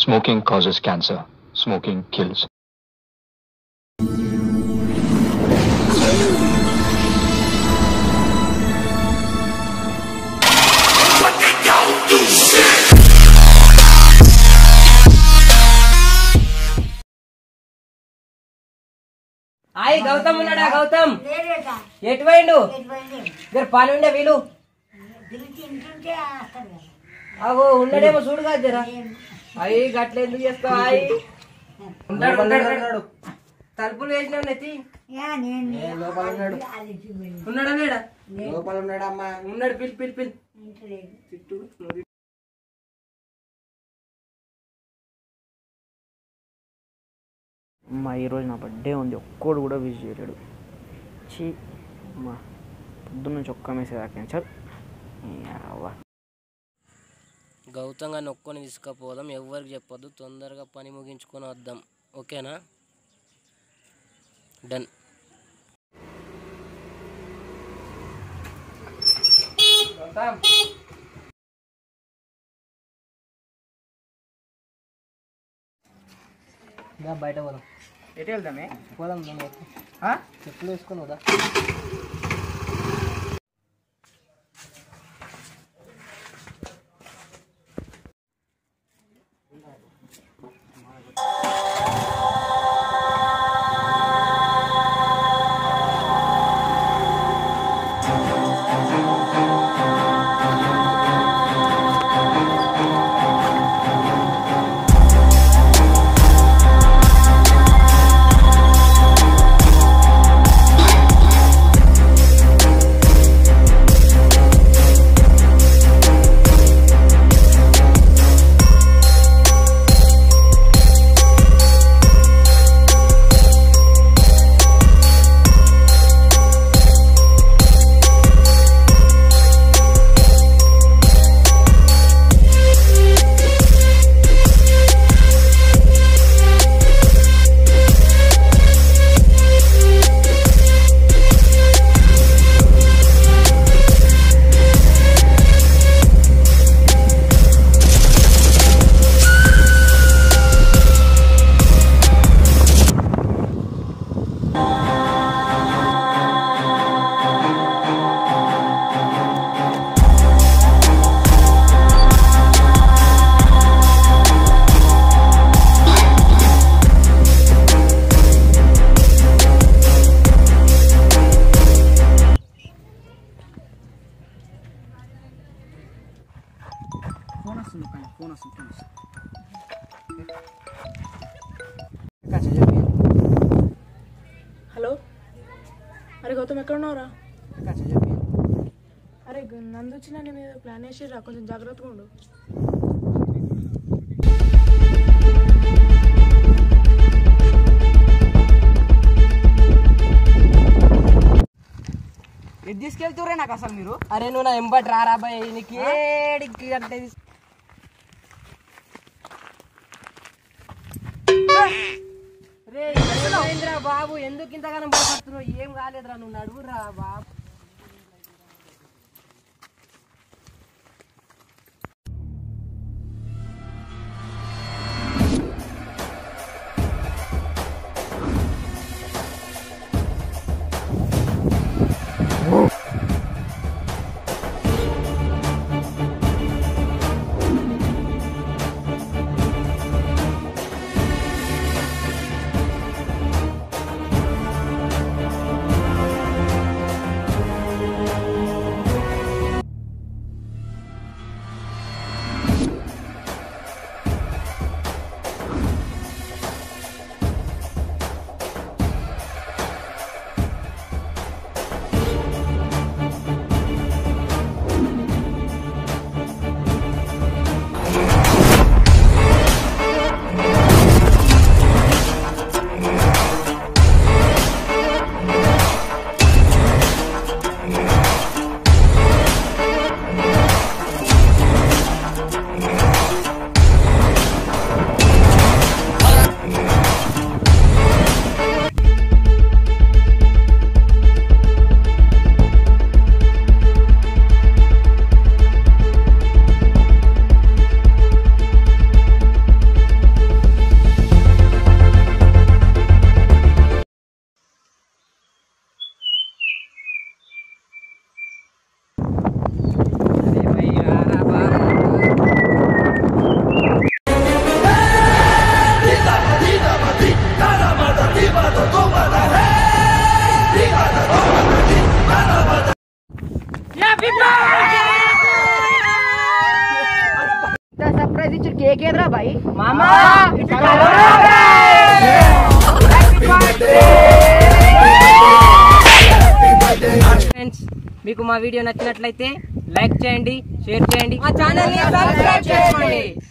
Smoking causes cancer. Smoking kills. Hi Gautam ఉన్నాడా గౌతమ్ లేడేట ఎటు పోయిండు ఎటువంటి ఇక్కడ పని ఉండే వీలు పిలిచి ఇంటుంటే వస్తాడు కదా అగో ఉన్నాడేమో చూడు కదా జరా అయ్యి గట్ల ఎందుకు చేస్తావు అయ్యి ఉంటాడు ఉంటాడు ఉన్నాడు తలుపులు వేసినావు నెత్తి యా నేను ఏ, లోపల ఉన్నాడు. అది చూపింది ఉన్నాడా లేడా లోపల ఉన్నాడా అమ్మా ఉన్నాడు పిల్ పిల్ పిల్ ఇంటలేదు తిట్టు నువ్వు అమ్మా ఈరోజు నా బర్త్డే ఉంది ఒక్కడు కూడా విష్ చేయలేడు చీ అమ్మా పొద్దున్న నుంచి ఒక్క మెసేజ్ ఆకాను చల్ అవ్వ గౌతంగా నొక్కొని తీసుకుపోదాం ఎవరికి చెప్పొద్దు తొందరగా పని ముగించుకొని వద్దాం ఓకేనా డన్ గౌతమ్ దా బయట పోదాం ఎటు వెళ్దామే పోదాం నేను చెప్పులు వేసుకొని పోదా ఫోన్ వస్తుంది కానీ ఫోన్ వస్తుంది ఫోన్ వస్తుంది హలో అరే గౌతమ్ ఎక్కడ ఉన్నావురా అరే గ- నందు వచ్చిన నేను ఏదో ప్లాన్ వేసిరా కొంచెం జాగ్రత్తగా ఉండు ఎటు తీసుకెళ్తురే నాకు అసలు మీరు అరే నువ్వు నా ఎంబటి రారా బాయ్ నీకు ఏడికి అంటే తీస్- రే ఏమైందిరా బాబు ఎందుకు ఇంతగానం భయపడుతున్నావు ఏం కాలేదురా నువ్వు నడువురా బాబు బాయ్ మామా ఫ్రెండ్స్ మీకు మా వీడియో నచ్చినట్లయితే లైక్ చేయండి షేర్ చేయండి మా ఛానల్ ని సబ్స్క్రైబ్ చేసుకోండి